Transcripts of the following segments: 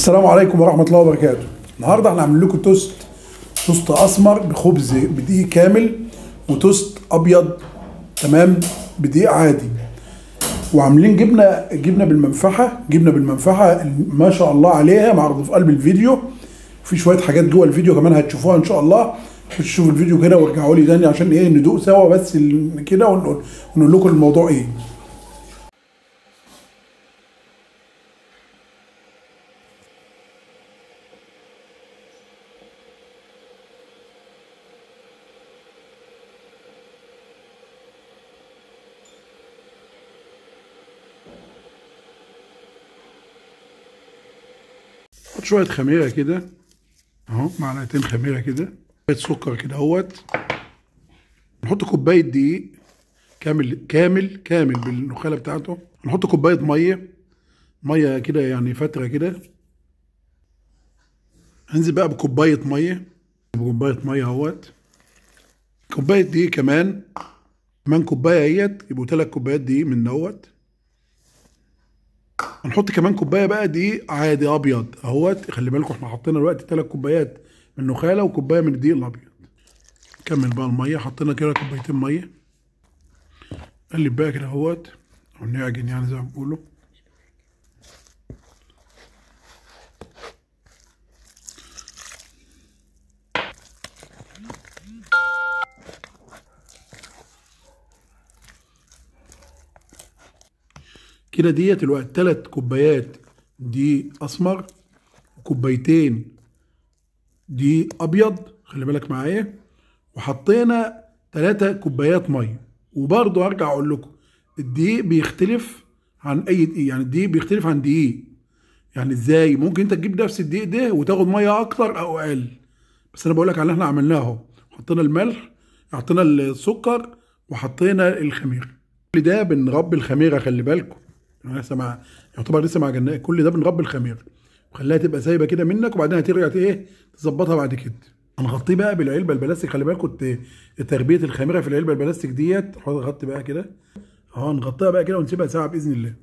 السلام عليكم ورحمه الله وبركاته النهارده احنا عاملين لكم توست توست اسمر بخبز بدقيق كامل وتوست ابيض تمام بدقيق عادي وعاملين جبنه جبنه بالمنفعه جبنه بالمنفعه ما شاء الله عليها معروضه في قلب الفيديو في شويه حاجات جوه الفيديو كمان هتشوفوها ان شاء الله خشوا شوفوا الفيديو كده وارجعوا لي تاني عشان ايه ندوق سوا بس ال- كده ونقول ونقول لكم الموضوع ايه حط شويه خميره كده اهو معلقتين خميره كده شويه سكر كده اهوت نحط كوبايه دقيق كامل كامل كامل بالنخاله بتاعته نحط كوبايه ميه ميه كده يعني فتره كده هنزل بقى بكوبايه ميه بكوبايه ميه اهوت كوبايه دقيق كمان كمان كوبايه اهيت يبقوا ثلاث كوبايات دقيق من دوت هنحط كمان كوبايه بقى دقيق عادي ابيض اهوت خلي بالكم احنا حطينا دلوقتي ثلاث كوبايات من النخاله وكوبايه من الدقيق الابيض كمل بقى الميه حطينا كده كوبايتين ميه قلب بقى كده اهوت او نعجن يعني زي ما بيقولوا كده ديت الوقت تلات كوبايات دي اسمر وكوبايتين دي ابيض خلي بالك معايا وحطينا تلاتة كوبايات ميه وبرضه هرجع اقول لكم الدقيق بيختلف عن اي دقيق يعني الدقيق بيختلف عن دقيق يعني ازاي ممكن انت تجيب نفس الدقيق ده وتاخد ميه اكتر او اقل بس انا بقول لك على اللي احنا عملناه اهو حطينا الملح حطينا السكر وحطينا الخميره كل ده بنربي الخميره خلي بالكم انا لسه مع يعتبر لسه مع جناء كل ده بنربي الخميره وخليها تبقى سايبه كده منك وبعدين هترجع ت- ايه تظبطها بعد كده هنغطيه بقى بالعلبه البلاستيك خلي بالكم الت- تربيه الخميره في العلبه البلاستيك ديت غطي بقى كده اهو نغطيها بقى كده ونسيبها ساعه باذن الله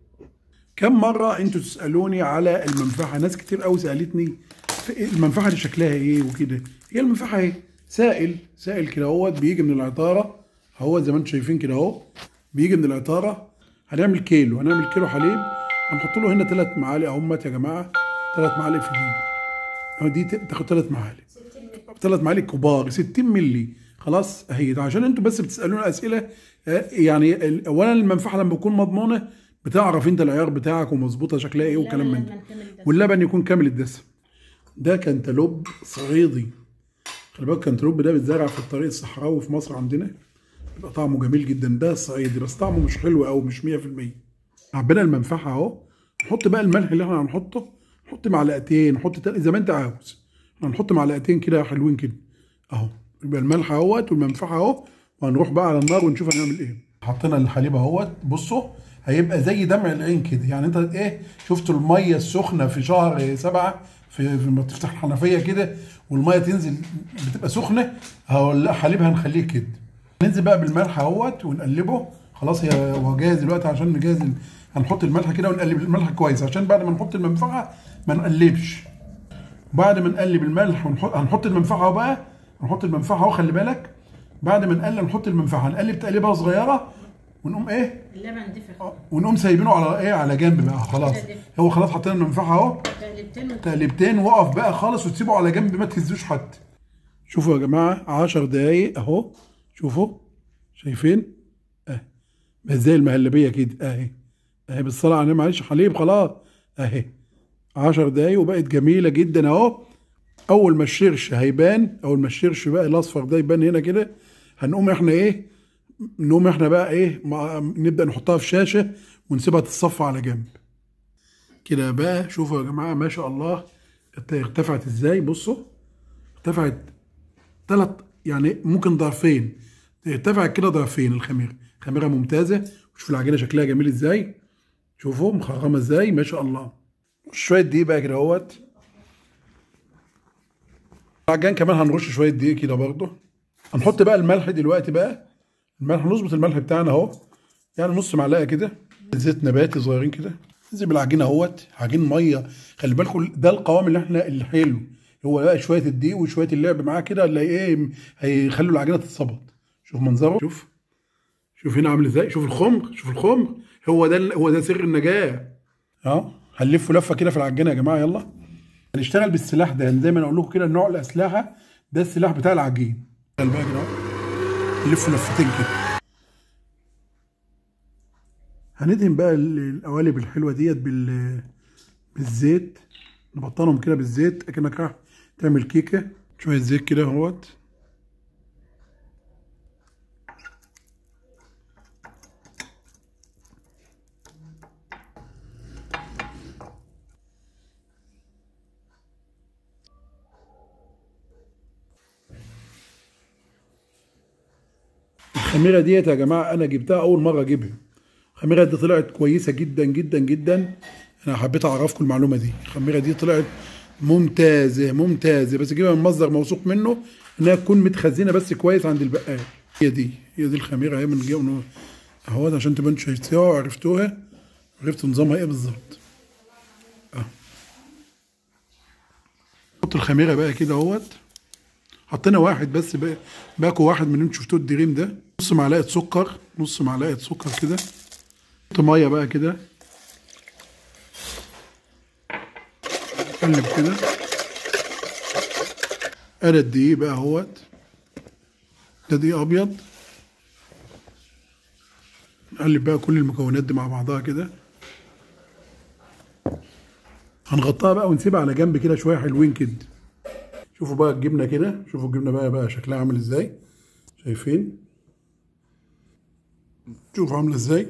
كم مره انتوا تسالوني على المنفعه ناس كتير قوي سالتني في المنفعه دي شكلها ايه وكده هي المنفعه ايه سائل سائل كده اهوت بيجي من العطاره اهو زي ما انتم شايفين كده اهو بيجي من العطاره هنعمل كيلو هنعمل كيلو حليب هنحط له هنا ثلاث معالق اهمت يا جماعه ثلاث معالق في دي اهو دي ت- تاخد ثلاث معالق ثلاث معالق كبار 60 مللي خلاص اهي ده عشان انتوا بس بتسالونا اسئله آه، يعني ال- اولا المنفعه لما تكون مضمونه بتعرف انت العيار بتاعك ومظبوطه شكلها ايه وكلام من ده واللبن يكون كامل الدسم ده كنتالوب صعيدي خلي بالك الكنتالوب ده بيتزرع في الطريق الصحراوي في مصر عندنا بيبقى طعمه جميل جدا ده صعيدي بس طعمه مش حلو قوي مش 100% عبينا المنفعه اهو نحط بقى الملح اللي احنا هنحطه نحط معلقتين نحط تل... زي ما انت عاوز هنحط معلقتين كده حلوين كده اهو يبقى الملح اهوت والمنفعه اهو وهنروح بقى على النار ونشوف هنعمل ايه حطينا الحليب اهوت بصوا هيبقى زي دمع العين كده يعني انت ايه شفتوا الميه السخنه في شهر سبعة في في- لما تفتح الحنفيه كده والميه تنزل بتبقى سخنه اهو لا حليب هنخليه كده ننزل بقى بالملح اهوت ونقلبه خلاص هي هو جاهز دلوقتي عشان نجهز ال- هنحط الملح كده ونقلب الملح كويس عشان بعد ما نحط المنفعه ما نقلبش بعد ما نقلب الملح ونحط هنحط المنفعه اهو بقى هنحط المنفعه اهو خلي بالك بعد ما نقلب نحط المنفعه هنقلب تقليبه صغيره ونقوم ايه اللبن دفع ونقوم سايبينه على ايه على جنب بقى خلاص هو خلاص حطينا المنفعه اهو تقلبتين تقلبتين وقف بقى خالص وتسيبه على جنب ما تهزوش حتى شوفوا يا جماعه 10 دقايق اهو شوفوا شايفين اه بقت زي المهلبيه كده اهي اهي بالصلاه على النبي معلش حليب خلاص اهي 10 دقايق وبقت جميله جدا اهو اول ما الشرش هيبان اول ما الشرش بقى الاصفر ده يبان هنا كده هنقوم احنا ايه نقوم احنا بقى ايه مع- نبدا نحطها في شاشه ونسيبها تتصفى على جنب كده بقى شوفوا يا جماعه ما شاء الله ارتفعت ازاي بصوا ارتفعت ثلاث يعني ممكن ضعفين ارتفعت كده ضعفين الخميره خميره ممتازه وشوفوا العجينه شكلها جميل ازاي شوفوا مخرمه ازاي ما شاء الله شويه دقيق بقى كده اهوت العجان كمان هنرش شويه دقيق كده برضه هنحط بقى الملح دلوقتي بقى الملح نظبط الملح بتاعنا اهو يعني نص معلقه كده زيت نباتي صغيرين كده ننزل بالعجينه اهوت عجين ميه خلي بالكم ده القوام اللي احنا الحلو هو بقى شويه الدقيق وشويه اللعب معاه كده اللي ايه هيخلوا العجينه تتظبط شوف منظره شوف شوف هنا عامل ازاي شوف الخمر شوف الخمر هو ده هو ده سر النجاه اه هنلفه لفه كده في العجينه يا جماعه يلا هنشتغل بالسلاح ده يعني زي ما انا اقول لكم كده نوع الاسلحه ده السلاح بتاع العجين بقى كده اهو نلفه لفتين كده هندهن بقى القوالب الحلوه ديت بال بالزيت نبطنهم كده بالزيت اكنك راح تعمل كيكه شويه زيت كده اهوت الخميره ديت يا جماعه انا جبتها اول مره اجيبها الخميره دي طلعت كويسه جدا جدا جدا انا حبيت اعرفكم المعلومه دي الخميره دي طلعت ممتازه ممتازه بس اجيبها من مصدر موثوق منه انها تكون متخزنه بس كويس عند البقال هي دي هي دي الخميره اهي من جوه اهو عشان تبقى انتوا شايفتوها وعرفتوها عرفتوا نظامها ايه بالظبط اه حط الخميره بقى كده اهوت حطينا واحد بس بقى باكو واحد من اللي انتوا شفتوه الدريم ده نص معلقه سكر نص معلقه سكر كده حط ميه بقى كده قلب كده ادي الدقيق بقى اهوت ده دقيق ابيض نقلب بقى كل المكونات دي مع بعضها كده هنغطيها بقى ونسيبها على جنب كده شويه حلوين كده شوفوا بقى الجبنه كده شوفوا الجبنه بقى بقى شكلها عامل ازاي شايفين شوفوا عامله ازاي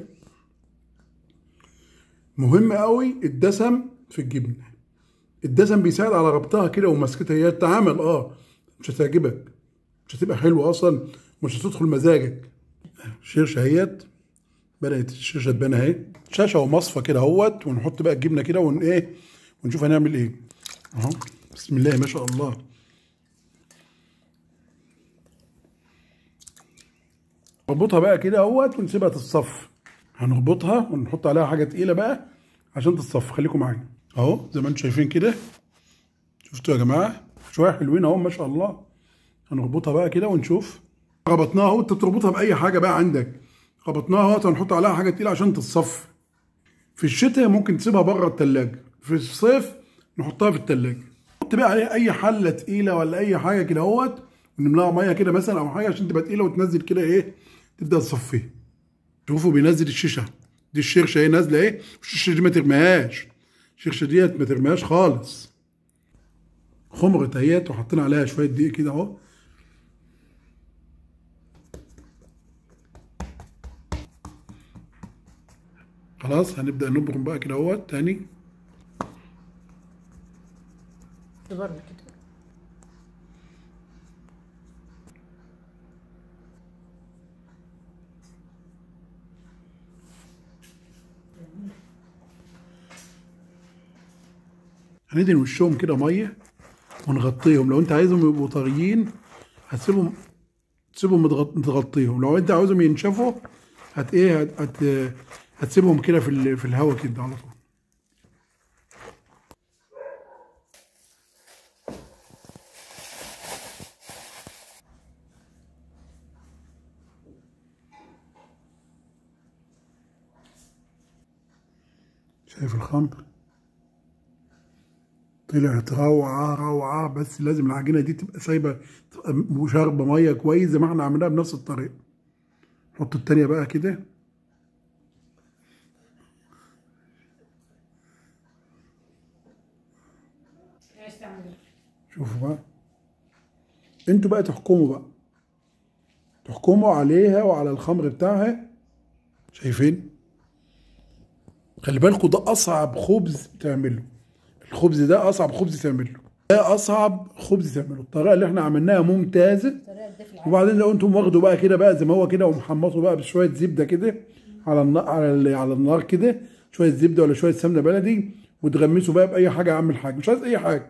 مهم قوي الدسم في الجبنه الدسم بيساعد على ربطها كده ومسكتها هي التعامل اه مش هتعجبك مش هتبقى حلوه اصلا مش هتدخل مزاجك الشرشه اهيت بدات الشرشه تبان اهي شاشه ومصفى كده اهوت ونحط بقى الجبنه كده ون ايه ونشوف هنعمل ايه اهو بسم الله ما شاء الله نربطها بقى كده اهوت ونسيبها تتصف هنربطها ونحط عليها حاجه تقيله بقى عشان تتصف خليكم معايا اهو زي ما انتم شايفين كده شفتوا يا جماعه شويه حلوين اهو ما شاء الله هنربطها بقى كده ونشوف ربطناها اهو انت بتربطها باي حاجه بقى عندك ربطناها اهو هنحط عليها حاجه تقيله عشان تتصف في الشتاء ممكن تسيبها بره التلاجة في الصيف نحطها في التلاجة نحط بقى عليها اي حله تقيله ولا اي حاجه كده اهوت ونملاها ميه كده مثلا او حاجه عشان تبقى تقيله وتنزل كده ايه تبدا تصفيها شوفوا بينزل الشيشه دي الشرشه اهي نازله ايه الشرشه دي ما ترميهاش الشرشه ديت ما ترميهاش خالص خمرة اهيت وحطينا عليها شويه دقيق كده اهو خلاص هنبدا نبرم بقى كده اهوت تاني بره كده هندهن وشهم كده ميه ونغطيهم لو انت عايزهم يبقوا طريين هتسيبهم تسيبهم متغط- متغطيهم لو انت عاوزهم ينشفوا هت ايه هت, هت هتسيبهم كده في ال- في الهواء كده على طول شايف الخمر طلعت روعة روعة بس لازم العجينة دي تبقى سايبة تبقى شاربة مية كويس زي ما احنا عملناها بنفس الطريقة نحط التانية بقى كده عايز تعمل ايه؟ شوفوا بقى انتوا بقى تحكموا بقى تحكموا عليها وعلى الخمر بتاعها شايفين خلي بالكوا ده اصعب خبز تعمله الخبز ده اصعب خبز تعمله ده اصعب خبز تعمله الطريقه اللي احنا عملناها ممتازه الطريقه الدفء العادي وبعدين لو انتم واخدوا بقى كده بقى زي ما هو كده ومحمصوا بقى بشويه زبده كده على النار على ال- على النار كده شويه زبده ولا شويه سمنه بلدي وتغمسوا بقى باي حاجه اعمل حاجه مش عايز اي حاجه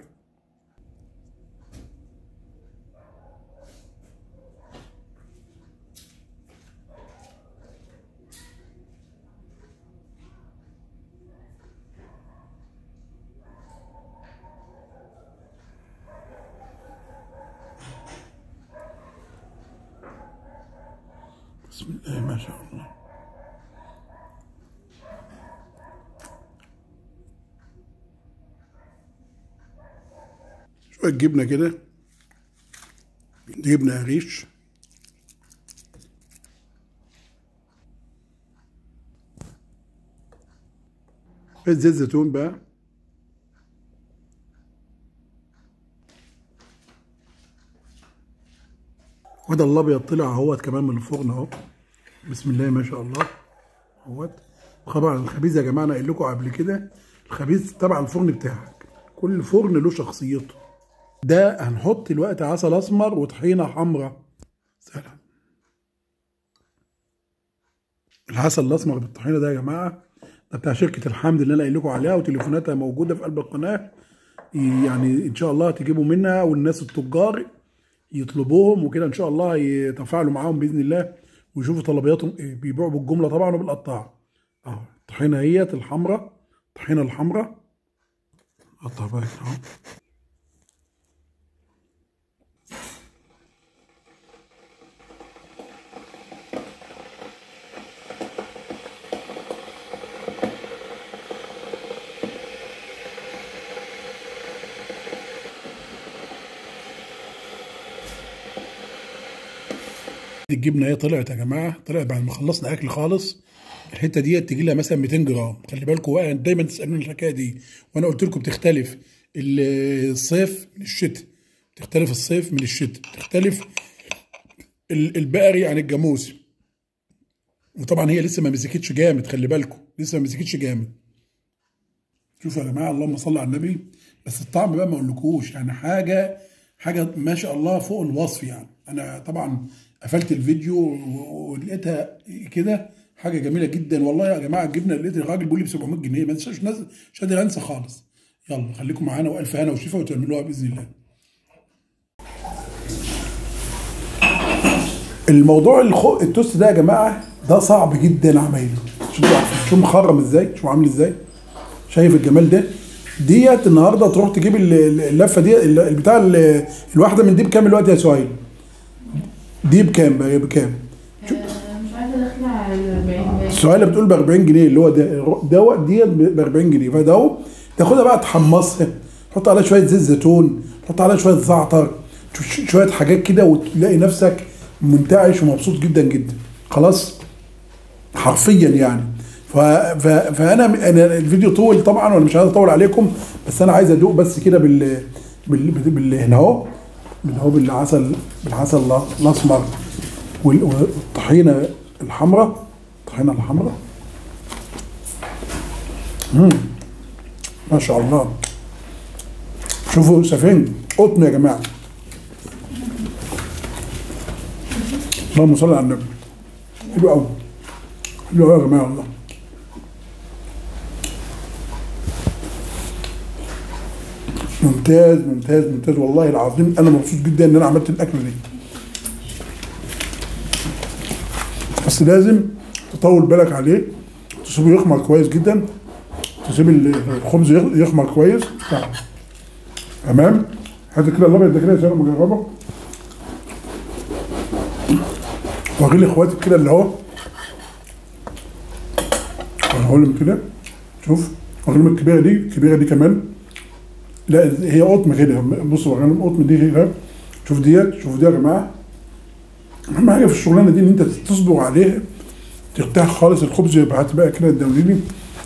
بسم الله ما شاء الله شوية جبنة كده جبنة قريش شوية زيت زيتون بقى وده الابيض طلع اهوت كمان من الفرن اهو بسم الله ما شاء الله اهوت طبعا الخبيز يا جماعه انا قايل لكم قبل كده الخبيز تبع الفرن بتاعك كل فرن له شخصيته ده هنحط الوقت عسل اسمر وطحينه حمراء سلام العسل الاسمر بالطحينه ده يا جماعه ده بتاع شركه الحمد اللي انا قايل لكم عليها وتليفوناتها موجوده في قلب القناه يعني ان شاء الله تجيبوا منها والناس التجار يطلبوهم وكده ان شاء الله يتفاعلوا معاهم باذن الله ويشوفوا طلبياتهم ايه بيبيعوا بالجمله طبعا وبالقطاع اهو الطحينه اهيت الحمراء الطحينه الحمراء قطع بقى اهو الجبنه هي طلعت يا جماعه طلعت بعد ما خلصنا اكل خالص الحته دي تجي لها مثلا 200 جرام خلي بالكم بقى دايما تسالوني الحكايه دي وانا قلت لكم بتختلف الصيف من الشتاء تختلف الصيف من الشتاء تختلف ال- البقري عن الجاموسي وطبعا هي لسه ما مسكتش جامد خلي بالكم لسه ما مسكتش جامد شوفوا يا جماعه اللهم صل على النبي بس الطعم بقى ما اقولكوش يعني حاجه حاجه ما شاء الله فوق الوصف يعني انا طبعا قفلت الفيديو و- ولقيتها كده حاجه جميله جدا والله يا جماعه الجبنه لقيت الراجل بيقول لي ب 700 جنيه ما تنساش ناس- مش قادر انسى خالص يلا خليكم معانا والف هنا وشفا وتعملوها باذن الله الموضوع الخو... التوست ده يا جماعه ده صعب جدا عمايله شوفوا شوفوا مخرم ازاي شوفوا عامل ازاي شايف الجمال ده ديت النهارده تروح تجيب ال- ال- اللفه دي ال- البتاع ال- الواحده من دي بكام دلوقتي يا سهيل؟ دي بكام بقى بكام؟ مش عارفه داخله على 40 سهيله بتقول ب 40 جنيه اللي هو ده دوت ديت ب 40 جنيه فده اهو تاخدها بقى تحمصها تحط عليها شويه زيت زيتون تحط عليها شويه زعتر ش- شويه حاجات كده وتلاقي نفسك منتعش ومبسوط جدا جدا خلاص حرفيا يعني ف... ف... فانا انا الفيديو طول طبعا وانا مش عايز اطول عليكم بس انا عايز ادوق بس كده بال بال, بال... بال... هنا اهو اللي هو بالعسل بالعسل الأ- الاسمر وال- والطحينه الحمراء الطحينه الحمراء مم. ما شاء الله شوفوا سفنج قطن يا جماعه اللهم صل على النبي حلو قوي حلو قوي يا جماعه والله ممتاز ممتاز ممتاز والله العظيم انا مبسوط جدا ان انا عملت الاكله دي بس لازم تطول بالك عليه تسيبه يخمر كويس جدا تسيب الخبز يخ- يخمر كويس تمام هات كده الابيض ده كده يا سلام مجربه واغير لاخواتك كده اللي هو هقول لهم كده شوف واغير لهم الكبيره دي الكبيره دي كمان لا هي قطم كده بصوا واغير لهم قطم دي كده شوف ديت شوف دي يا جماعه اهم حاجه في الشغلانه دي ان انت تصبر عليها ترتاح خالص الخبز يبقى هتبقى كده الدوليلي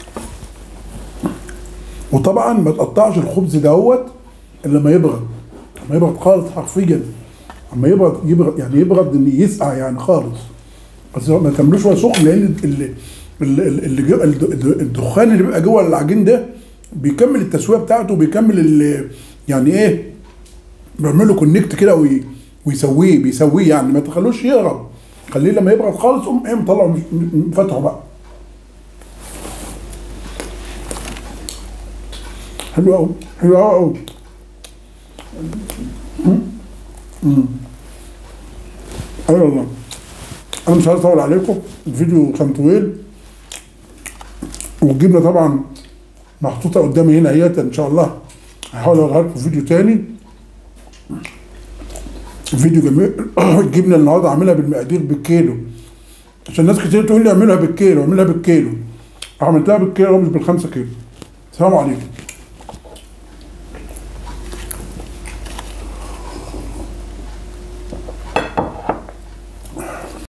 وطبعا ما تقطعش الخبز دوت الا لما يبرد لما يبرد خالص حرفيا اما يبرد يبرد يعني يبرد ان يسقع يعني خالص بس ما تعملوش وهو سخن لان ال- ال- ال- اللي جو- الد- الدخان اللي بيبقى جوه العجين ده بيكمل التسويه بتاعته بيكمل ال- يعني ايه بيعمل له كونكت كده وي- ويسويه بيسويه يعني ما تخلوش يهرب خليه لما يبرد خالص قوم ايه مطلعه مش- م- فاتحه بقى حلو قوي حلو قوي قوي ايوه والله انا مش عايز اطول عليكم الفيديو كان طويل والجبنه طبعا محطوطه قدامي هنا اهيت ان شاء الله هحاول اوريها لكم فيديو تاني فيديو جميل الجبنه النهارده عاملها بالمقادير بالكيلو عشان ناس كتير تقول لي اعملها بالكيلو اعملها بالكيلو عملتها بالكيلو مش بالخمسة كيلو السلام عليكم